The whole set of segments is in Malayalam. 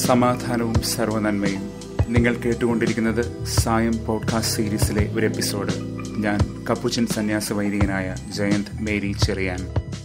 സമാധാനവും സർവനന്മയും നിങ്ങൾ കേട്ടുകൊണ്ടിരിക്കുന്നത് സായം പോഡ്കാസ്റ്റ് സീരീസിലെ ഒരു എപ്പിസോഡ് ഞാൻ കപ്പുച്ചൻ സന്യാസ വൈദികനായ ജയന്ത് മേരി ചെറിയാൻ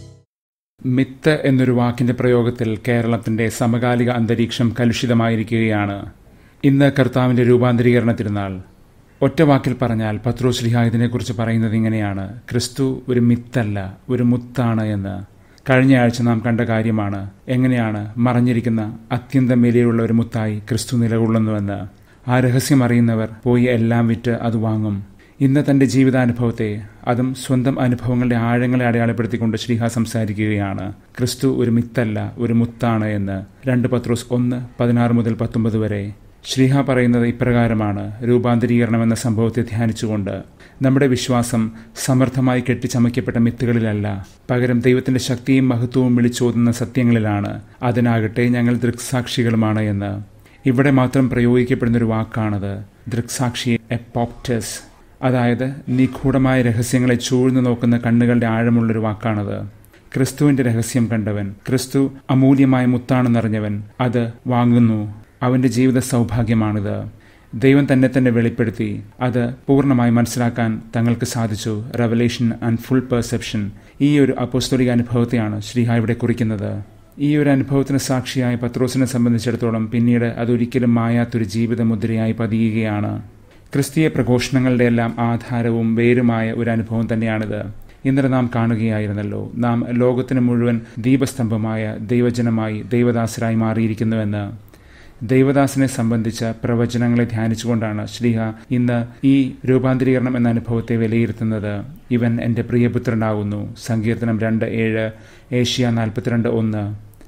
മിത്ത് എന്നൊരു വാക്കിന്റെ പ്രയോഗത്തിൽ കേരളത്തിന്റെ സമകാലിക അന്തരീക്ഷം കലുഷിതമായിരിക്കുകയാണ് ഇന്ന് കർത്താവിന്റെ രൂപാന്തരീകരണ തിരുനാൾ ഒറ്റ വാക്കിൽ പറഞ്ഞാൽ പത്രോശ്ലിഹ ഇതിനെക്കുറിച്ച് പറയുന്നത് ഇങ്ങനെയാണ് ക്രിസ്തു ഒരു മിത്തല്ല ഒരു മുത്താണ് എന്ന് കഴിഞ്ഞ ആഴ്ച നാം കണ്ട കാര്യമാണ് എങ്ങനെയാണ് മറഞ്ഞിരിക്കുന്ന അത്യന്തം വിലയുള്ള ഒരു മുത്തായി ക്രിസ്തു നിലകൊള്ളുന്നുവെന്ന് ആ രഹസ്യം അറിയുന്നവർ പോയി എല്ലാം വിറ്റ് അത് വാങ്ങും ഇന്ന് തന്റെ ജീവിതാനുഭവത്തെ അതും സ്വന്തം അനുഭവങ്ങളുടെ ആഴങ്ങളെ അടയാളപ്പെടുത്തിക്കൊണ്ട് ശ്രീഹ സംസാരിക്കുകയാണ് ക്രിസ്തു ഒരു മിത്തല്ല ഒരു മുത്താണ് എന്ന് രണ്ട് പത്രോസ് ഒന്ന് പതിനാറ് മുതൽ പത്തൊമ്പത് വരെ ശ്രീഹ പറയുന്നത് ഇപ്രകാരമാണ് രൂപാന്തരീകരണം എന്ന സംഭവത്തെ ധ്യാനിച്ചുകൊണ്ട് നമ്മുടെ വിശ്വാസം സമർത്ഥമായി കെട്ടിച്ചമയ്ക്കപ്പെട്ട മിത്തുകളിലല്ല പകരം ദൈവത്തിന്റെ ശക്തിയും മഹത്വവും വിളിച്ചോതുന്ന സത്യങ്ങളിലാണ് അതിനാകട്ടെ ഞങ്ങൾ ദൃക്സാക്ഷികളുമാണ് എന്ന് ഇവിടെ മാത്രം പ്രയോഗിക്കപ്പെടുന്ന ഒരു വാക്കാണത് ദൃക്സാക്ഷി എപ്പോപ്റ്റസ് അതായത് നിഗൂഢമായ രഹസ്യങ്ങളെ ചൂഴ്ന്നു നോക്കുന്ന കണ്ണുകളുടെ ആഴമുള്ളൊരു വാക്കാണത് ക്രിസ്തുവിന്റെ രഹസ്യം കണ്ടവൻ ക്രിസ്തു അമൂല്യമായ മുത്താണെന്നറിഞ്ഞവൻ അത് വാങ്ങുന്നു അവന്റെ ജീവിത സൗഭാഗ്യമാണിത് ദൈവം തന്നെ തന്നെ വെളിപ്പെടുത്തി അത് പൂർണ്ണമായി മനസ്സിലാക്കാൻ തങ്ങൾക്ക് സാധിച്ചു റെവലേഷൻ ആൻഡ് ഫുൾ പെർസെപ്ഷൻ ഈ ഒരു അപ്പോസ്തോലിക അനുഭവത്തെയാണ് ശ്രീഹ ഇവിടെ കുറിക്കുന്നത് ഈ ഒരു അനുഭവത്തിന് സാക്ഷിയായ പത്രോസിനെ സംബന്ധിച്ചിടത്തോളം പിന്നീട് അതൊരിക്കലും മായാത്തൊരു ജീവിത മുദ്രയായി പതിയുകയാണ് ക്രിസ്തീയ പ്രഘോഷണങ്ങളുടെ എല്ലാം ആധാരവും വേരുമായ ഒരു അനുഭവം തന്നെയാണിത് ഇന്നലെ നാം കാണുകയായിരുന്നല്ലോ നാം ലോകത്തിന് മുഴുവൻ ദീപസ്തംഭമായ ദൈവജനമായി ദൈവദാസരായി മാറിയിരിക്കുന്നുവെന്ന് ദൈവദാസനെ സംബന്ധിച്ച പ്രവചനങ്ങളെ ധ്യാനിച്ചുകൊണ്ടാണ് ശ്രീഹ ഇന്ന് ഈ രൂപാന്തരീകരണം എന്ന അനുഭവത്തെ വിലയിരുത്തുന്നത് ഇവൻ എൻ്റെ പ്രിയപുത്രനാകുന്നു സങ്കീർത്തനം രണ്ട് ഏഴ് ഏഷ്യ നാൽപ്പത്തിരണ്ട് ഒന്ന്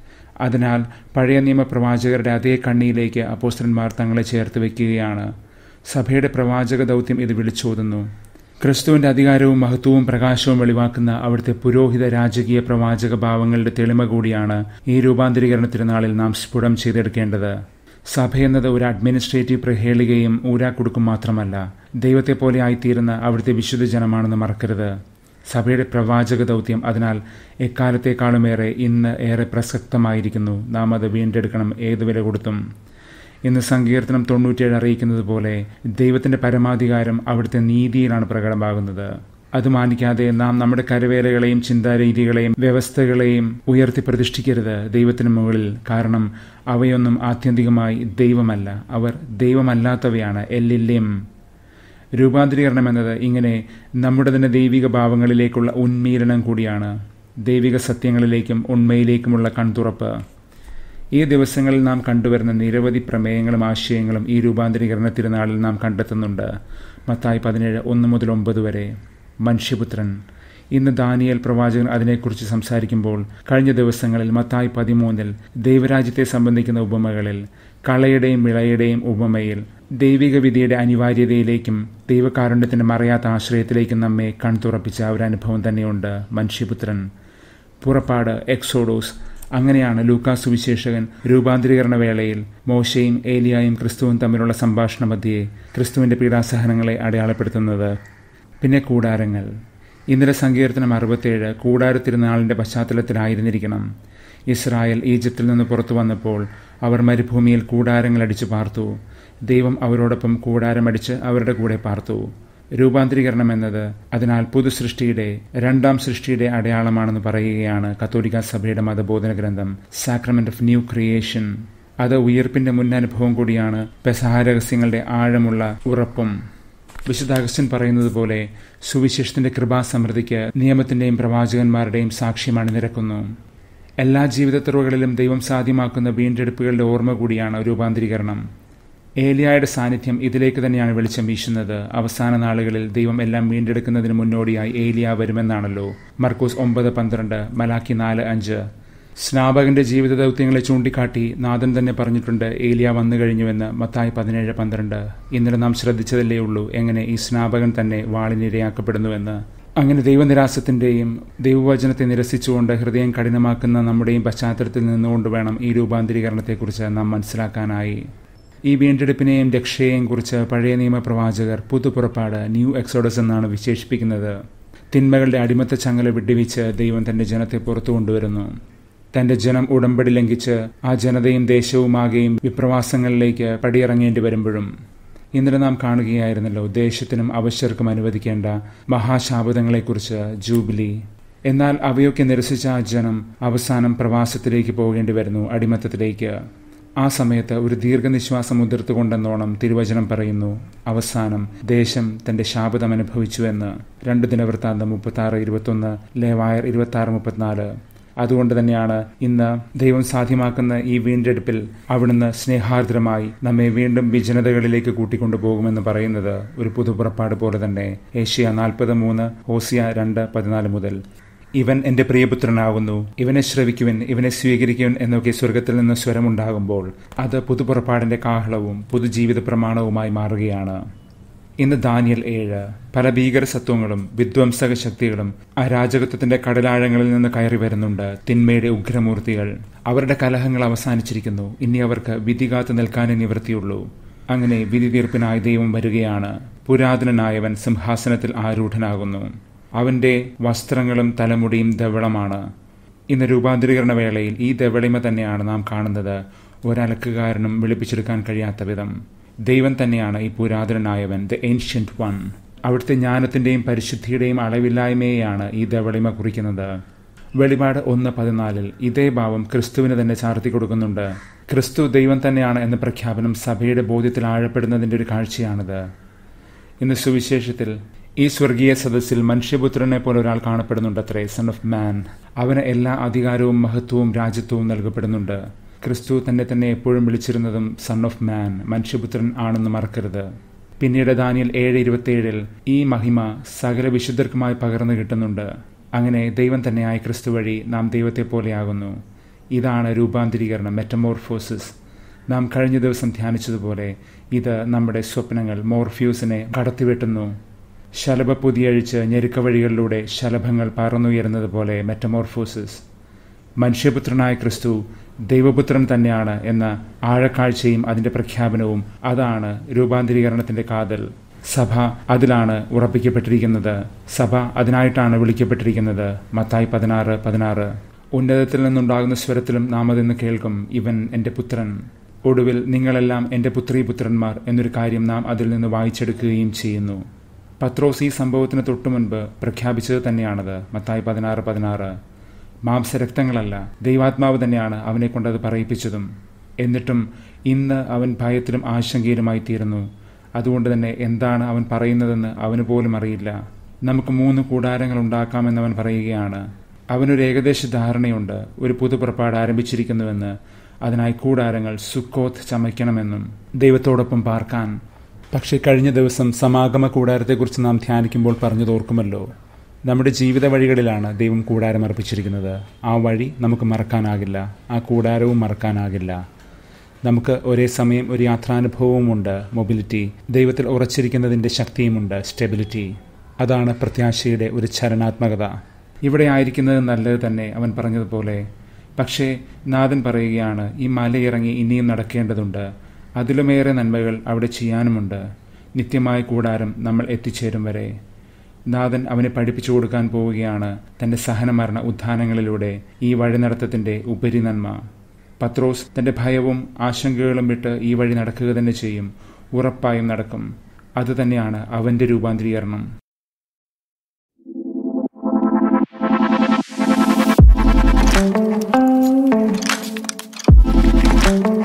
അതിനാൽ പഴയ നിയമ പ്രവാചകരുടെ അതേ കണ്ണിയിലേക്ക് അപ്പോസ്റ്റന്മാർ തങ്ങളെ ചേർത്ത് വയ്ക്കുകയാണ് സഭയുടെ പ്രവാചക ദൗത്യം ഇത് വിളിച്ചോതുന്നു ക്രിസ്തുവിന്റെ അധികാരവും മഹത്വവും പ്രകാശവും വെളിവാക്കുന്ന അവിടുത്തെ പുരോഹിത രാജകീയ പ്രവാചക ഭാവങ്ങളുടെ തെളിമ കൂടിയാണ് ഈ രൂപാന്തരീകരണ തിരുനാളിൽ നാം സ്ഫുടം ചെയ്തെടുക്കേണ്ടത് സഭയെന്നത് ഒരു അഡ്മിനിസ്ട്രേറ്റീവ് പ്രഹേളികയും ഊരാക്കുടുക്കും മാത്രമല്ല ദൈവത്തെ പോലെ ആയിത്തീരുന്ന അവിടുത്തെ വിശുദ്ധ ജനമാണെന്ന് മറക്കരുത് സഭയുടെ പ്രവാചക ദൗത്യം അതിനാൽ എക്കാലത്തേക്കാളുമേറെ ഇന്ന് ഏറെ പ്രസക്തമായിരിക്കുന്നു നാം അത് വീണ്ടെടുക്കണം ഏതു വില കൊടുത്തും ഇന്ന് സങ്കീർത്തനം തൊണ്ണൂറ്റിയേഴ് അറിയിക്കുന്നത് പോലെ ദൈവത്തിന്റെ പരമാധികാരം അവിടുത്തെ നീതിയിലാണ് പ്രകടമാകുന്നത് അത് മാനിക്കാതെ നാം നമ്മുടെ കരവേലകളെയും ചിന്താരീതികളെയും വ്യവസ്ഥകളെയും ഉയർത്തി പ്രതിഷ്ഠിക്കരുത് ദൈവത്തിന് മുകളിൽ കാരണം അവയൊന്നും ആത്യന്തികമായി ദൈവമല്ല അവർ ദൈവമല്ലാത്തവയാണ് എല്ലില്യം രൂപാന്തരീകരണം എന്നത് ഇങ്ങനെ നമ്മുടെ തന്നെ ദൈവിക ഭാവങ്ങളിലേക്കുള്ള ഉന്മീലനം കൂടിയാണ് ദൈവിക സത്യങ്ങളിലേക്കും ഉണ്മയിലേക്കുമുള്ള കൺതുറപ്പ് ഈ ദിവസങ്ങളിൽ നാം കണ്ടുവരുന്ന നിരവധി പ്രമേയങ്ങളും ആശയങ്ങളും ഈ രൂപാന്തരീകരണ തിരുനാളിൽ നാം കണ്ടെത്തുന്നുണ്ട് മത്തായി പതിനേഴ് ഒന്ന് മുതൽ ഒമ്പത് വരെ മനുഷ്യപുത്രൻ ഇന്ന് ദാനിയൽ പ്രവാചകൻ അതിനെക്കുറിച്ച് സംസാരിക്കുമ്പോൾ കഴിഞ്ഞ ദിവസങ്ങളിൽ മത്തായി പതിമൂന്നിൽ ദൈവരാജ്യത്തെ സംബന്ധിക്കുന്ന ഉപമകളിൽ കളയുടെയും വിളയുടെയും ഉപമയിൽ ദൈവിക വിധിയുടെ അനിവാര്യതയിലേക്കും ദൈവകാരുണ്യത്തിന്റെ മറയാത്ത ആശ്രയത്തിലേക്കും നമ്മെ കൺതുറപ്പിച്ച ഒരു അനുഭവം തന്നെയുണ്ട് മനുഷ്യപുത്രൻ പുറപ്പാട് എക്സോഡോസ് അങ്ങനെയാണ് ലൂക്കാ സുവിശേഷകൻ രൂപാന്തരീകരണ വേളയിൽ മോശയും ഏലിയായും ക്രിസ്തുവും തമ്മിലുള്ള സംഭാഷണ മധ്യയെ ക്രിസ്തുവിന്റെ പീഡാസഹനങ്ങളെ അടയാളപ്പെടുത്തുന്നത് പിന്നെ കൂടാരങ്ങൾ ഇന്നലെ സങ്കീർത്തനം അറുപത്തേഴ് കൂടാര തിരുനാളിന്റെ പശ്ചാത്തലത്തിലായിരുന്നിരിക്കണം ഇസ്രായേൽ ഈജിപ്തിൽ നിന്ന് പുറത്തു വന്നപ്പോൾ അവർ മരുഭൂമിയിൽ കൂടാരങ്ങൾ അടിച്ചു പാർത്തു ദൈവം അവരോടൊപ്പം കൂടാരമടിച്ച് അവരുടെ കൂടെ പാർത്തു രൂപാന്തരീകരണം എന്നത് അതിനാൽ പുതുസൃഷ്ടിയുടെ രണ്ടാം സൃഷ്ടിയുടെ അടയാളമാണെന്ന് പറയുകയാണ് കത്തോലിക്ക സഭയുടെ മതബോധന ഗ്രന്ഥം സാക്രമെന്റ് ഓഫ് ന്യൂ ക്രിയേഷൻ അത് ഉയർപ്പിന്റെ മുന്നനുഭവം കൂടിയാണ് പെസഹാരഹസ്യങ്ങളുടെ ആഴമുള്ള ഉറപ്പും വിശുദ്ധ അഗസ്റ്റിൻ പറയുന്നത് പോലെ സുവിശേഷത്തിന്റെ കൃപാസമൃദ്ധിക്ക് നിയമത്തിന്റെയും പ്രവാചകന്മാരുടെയും സാക്ഷ്യമാണ് നിരക്കുന്നു എല്ലാ ജീവിതത്തുറവുകളിലും ദൈവം സാധ്യമാക്കുന്ന വീണ്ടെടുപ്പുകളുടെ ഓർമ്മ കൂടിയാണ് രൂപാന്തരീകരണം ഏലിയായുടെ സാന്നിധ്യം ഇതിലേക്ക് തന്നെയാണ് വെളിച്ചം വീശുന്നത് അവസാന നാളുകളിൽ ദൈവം എല്ലാം വീണ്ടെടുക്കുന്നതിന് മുന്നോടിയായി ഏലിയ വരുമെന്നാണല്ലോ മർക്കോസ് ഒമ്പത് പന്ത്രണ്ട് മലാക്കി നാല് അഞ്ച് സ്നാപകന്റെ ജീവിത ദൗത്യങ്ങളെ ചൂണ്ടിക്കാട്ടി നാഥൻ തന്നെ പറഞ്ഞിട്ടുണ്ട് ഏലിയ വന്നു കഴിഞ്ഞുവെന്ന് മത്തായി പതിനേഴ് പന്ത്രണ്ട് ഇന്നലെ നാം ശ്രദ്ധിച്ചതല്ലേ ഉള്ളൂ എങ്ങനെ ഈ സ്നാപകൻ തന്നെ വാളിനിരയാക്കപ്പെടുന്നുവെന്ന് അങ്ങനെ ദൈവനിരാസത്തിന്റെയും ദൈവവചനത്തെ നിരസിച്ചുകൊണ്ട് ഹൃദയം കഠിനമാക്കുന്ന നമ്മുടെയും പശ്ചാത്തലത്തിൽ നിന്നുകൊണ്ട് വേണം ഈ രൂപാന്തരീകരണത്തെക്കുറിച്ച് നാം മനസ്സിലാക്കാനായി ഈ വീണ്ടെടുപ്പിനെയും രക്ഷയെയും കുറിച്ച് പഴയ നിയമ പ്രവാചകർ പുതുപുറപ്പാട് ന്യൂ എക്സോഡസ് എന്നാണ് വിശേഷിപ്പിക്കുന്നത് തിന്മകളുടെ അടിമത്ത ചങ്ങല വിട്ടുവീച്ച് ദൈവം തന്റെ ജനത്തെ പുറത്തു കൊണ്ടുവരുന്നു തന്റെ ജനം ഉടമ്പടി ലംഘിച്ച് ആ ജനതയും ദേശവുമാകെയും വിപ്രവാസങ്ങളിലേക്ക് പടിയിറങ്ങേണ്ടി വരുമ്പോഴും ഇന്നലെ നാം കാണുകയായിരുന്നല്ലോ ദേശത്തിനും അവശ്യർക്കും അനുവദിക്കേണ്ട മഹാശാപതങ്ങളെക്കുറിച്ച് ജൂബിലി എന്നാൽ അവയൊക്കെ നിരസിച്ച ആ ജനം അവസാനം പ്രവാസത്തിലേക്ക് പോകേണ്ടി വരുന്നു അടിമത്തത്തിലേക്ക് ആ സമയത്ത് ഒരു ദീർഘനിശ്വാസം മുതിർത്തുകൊണ്ടെന്നോണം തിരുവചനം പറയുന്നു അവസാനം ദേശം തന്റെ ശാപതം അനുഭവിച്ചു എന്ന് രണ്ട് ദിനവൃത്താന്തം മുപ്പത്തി ആറ് ഇരുപത്തൊന്ന് ലേവായർ ഇരുപത്തി ആറ് മുപ്പത്തിനാല് അതുകൊണ്ട് തന്നെയാണ് ഇന്ന് ദൈവം സാധ്യമാക്കുന്ന ഈ വീണ്ടെടുപ്പിൽ അവിടുന്ന് സ്നേഹാർദ്രമായി നമ്മെ വീണ്ടും വിജനതകളിലേക്ക് കൂട്ടിക്കൊണ്ടുപോകുമെന്ന് പറയുന്നത് ഒരു പുതുപുറപ്പാട് പോലെ തന്നെ ഏഷ്യ നാൽപ്പത് മൂന്ന് ഓസിയ രണ്ട് പതിനാല് മുതൽ ഇവൻ എന്റെ പ്രിയപുത്രനാകുന്നു ഇവനെ ശ്രവിക്കുവൻ ഇവനെ സ്വീകരിക്കുവൻ എന്നൊക്കെ സ്വർഗത്തിൽ നിന്ന് സ്വരമുണ്ടാകുമ്പോൾ അത് പുതുപുറപ്പാടിന്റെ കാഹളവും പുതുജീവിത പ്രമാണവുമായി മാറുകയാണ് ഇന്ന് ദാനിയൽ ഏഴ് പല ഭീകര സത്വങ്ങളും വിധ്വംസക ശക്തികളും അരാജകത്വത്തിന്റെ കടലാഴങ്ങളിൽ നിന്ന് കയറി വരുന്നുണ്ട് തിന്മയുടെ ഉഗ്രമൂർത്തികൾ അവരുടെ കലഹങ്ങൾ അവസാനിച്ചിരിക്കുന്നു ഇനി അവർക്ക് വിധി കാത്തു നിൽക്കാനേ നിവൃത്തിയുള്ളൂ അങ്ങനെ വിധി തീർപ്പിനായി ദൈവം വരികയാണ് പുരാതനനായവൻ സിംഹാസനത്തിൽ ആരൂഢനാകുന്നു അവന്റെ വസ്ത്രങ്ങളും തലമുടിയും ധവളമാണ് ഇന്ന് രൂപാന്തരീകരണ വേളയിൽ ഈ ധവളിമ തന്നെയാണ് നാം കാണുന്നത് ഒരലക്കുകാരനും വിളിപ്പിച്ചെടുക്കാൻ കഴിയാത്ത വിധം ദൈവം തന്നെയാണ് ഈ പുരാതനനായവൻ ദ ഏൻഷ്യന്റ് വൺ അവിടുത്തെ ജ്ഞാനത്തിന്റെയും പരിശുദ്ധിയുടെയും അളവില്ലായ്മയെയാണ് ഈ ധവളിമ കുറിക്കുന്നത് വെളിപാട് ഒന്ന് പതിനാലിൽ ഇതേ ഭാവം ക്രിസ്തുവിന് തന്നെ ചാർത്തി കൊടുക്കുന്നുണ്ട് ക്രിസ്തു ദൈവം തന്നെയാണ് എന്ന പ്രഖ്യാപനം സഭയുടെ ബോധ്യത്തിൽ ആഴപ്പെടുന്നതിന്റെ ഒരു കാഴ്ചയാണിത് ഇന്ന് സുവിശേഷത്തിൽ ഈ സ്വർഗീയ സദസ്സിൽ മനുഷ്യപുത്രനെ പോലെ ഒരാൾ കാണപ്പെടുന്നുണ്ടത്രേ സൺ ഓഫ് മാൻ അവന് എല്ലാ അധികാരവും മഹത്വവും രാജ്യത്വവും നൽകപ്പെടുന്നുണ്ട് ക്രിസ്തു തന്നെ തന്നെ എപ്പോഴും വിളിച്ചിരുന്നതും സൺ ഓഫ് മാൻ മനുഷ്യപുത്രൻ ആണെന്ന് മറക്കരുത് പിന്നീട് ദാനിയൽ ഏഴ് ഇരുപത്തിയേഴിൽ ഈ മഹിമ സകല വിശുദ്ധർക്കുമായി പകർന്നു കിട്ടുന്നുണ്ട് അങ്ങനെ ദൈവം തന്നെയായ ക്രിസ്തു വഴി നാം ദൈവത്തെ പോലെയാകുന്നു ഇതാണ് രൂപാന്തരീകരണം മെറ്റമോർഫോസിസ് നാം കഴിഞ്ഞ ദിവസം ധ്യാനിച്ചതുപോലെ ഇത് നമ്മുടെ സ്വപ്നങ്ങൾ മോർഫ്യൂസിനെ കടത്തിവെട്ടുന്നു ശലഭ പുതിയഴിച്ച് ഞെരുക്ക വഴികളിലൂടെ ശലഭങ്ങൾ പറന്നുയരുന്നത് പോലെ മെറ്റമോർഫോസിസ് മനുഷ്യപുത്രനായ ക്രിസ്തു ദൈവപുത്രൻ തന്നെയാണ് എന്ന ആഴക്കാഴ്ചയും അതിന്റെ പ്രഖ്യാപനവും അതാണ് രൂപാന്തരീകരണത്തിന്റെ കാതൽ സഭ അതിലാണ് ഉറപ്പിക്കപ്പെട്ടിരിക്കുന്നത് സഭ അതിനായിട്ടാണ് വിളിക്കപ്പെട്ടിരിക്കുന്നത് മത്തായി പതിനാറ് പതിനാറ് ഉന്നതത്തിൽ നിന്നുണ്ടാകുന്ന സ്വരത്തിലും നാം അതിന്ന് കേൾക്കും ഇവൻ എൻ്റെ പുത്രൻ ഒടുവിൽ നിങ്ങളെല്ലാം എൻ്റെ പുത്രീപുത്രന്മാർ എന്നൊരു കാര്യം നാം അതിൽ നിന്ന് വായിച്ചെടുക്കുകയും ചെയ്യുന്നു പത്രോസ് ഈ സംഭവത്തിന് തൊട്ടുമുൻപ് പ്രഖ്യാപിച്ചത് തന്നെയാണത് മത്തായി പതിനാറ് പതിനാറ് മാംസരക്തങ്ങളല്ല ദൈവാത്മാവ് തന്നെയാണ് അവനെ കൊണ്ടത് പറയിപ്പിച്ചതും എന്നിട്ടും ഇന്ന് അവൻ ഭയത്തിലും ആശങ്കയിലുമായി തീരുന്നു അതുകൊണ്ട് തന്നെ എന്താണ് അവൻ പറയുന്നതെന്ന് അവന് പോലും അറിയില്ല നമുക്ക് മൂന്ന് കൂടാരങ്ങൾ ഉണ്ടാക്കാമെന്ന് അവൻ പറയുകയാണ് അവനൊരു ഏകദേശ ധാരണയുണ്ട് ഒരു പുതുപുറപ്പാട് ആരംഭിച്ചിരിക്കുന്നുവെന്ന് അതിനായി കൂടാരങ്ങൾ സുക്കോത്ത് ചമയ്ക്കണമെന്നും ദൈവത്തോടൊപ്പം പാർക്കാൻ പക്ഷെ കഴിഞ്ഞ ദിവസം സമാഗമ കൂടാരത്തെക്കുറിച്ച് നാം ധ്യാനിക്കുമ്പോൾ പറഞ്ഞു തോർക്കുമല്ലോ നമ്മുടെ ജീവിത വഴികളിലാണ് ദൈവം കൂടാരം അർപ്പിച്ചിരിക്കുന്നത് ആ വഴി നമുക്ക് മറക്കാനാകില്ല ആ കൂടാരവും മറക്കാനാകില്ല നമുക്ക് ഒരേ സമയം ഒരു യാത്രാനുഭവവുമുണ്ട് മൊബിലിറ്റി ദൈവത്തിൽ ഉറച്ചിരിക്കുന്നതിൻ്റെ ശക്തിയുമുണ്ട് സ്റ്റെബിലിറ്റി അതാണ് പ്രത്യാശയുടെ ഒരു ചലനാത്മകത ഇവിടെ ആയിരിക്കുന്നത് നല്ലത് തന്നെ അവൻ പറഞ്ഞതുപോലെ പക്ഷേ നാഥൻ പറയുകയാണ് ഈ മലയിറങ്ങി ഇനിയും നടക്കേണ്ടതുണ്ട് അതിലുമേറെ നന്മകൾ അവിടെ ചെയ്യാനുമുണ്ട് നിത്യമായ കൂടാരം നമ്മൾ എത്തിച്ചേരും വരെ നാഥൻ അവനെ പഠിപ്പിച്ചു കൊടുക്കാൻ പോവുകയാണ് തന്റെ സഹനമരണ ഉത്ഥാനങ്ങളിലൂടെ ഈ വഴിനടത്തത്തിന്റെ ഉപരിനന്മ പത്രോസ് തന്റെ ഭയവും ആശങ്കകളും വിട്ട് ഈ വഴി നടക്കുക തന്നെ ചെയ്യും ഉറപ്പായും നടക്കും അതുതന്നെയാണ് അവന്റെ രൂപാന്തരീകരണം thank you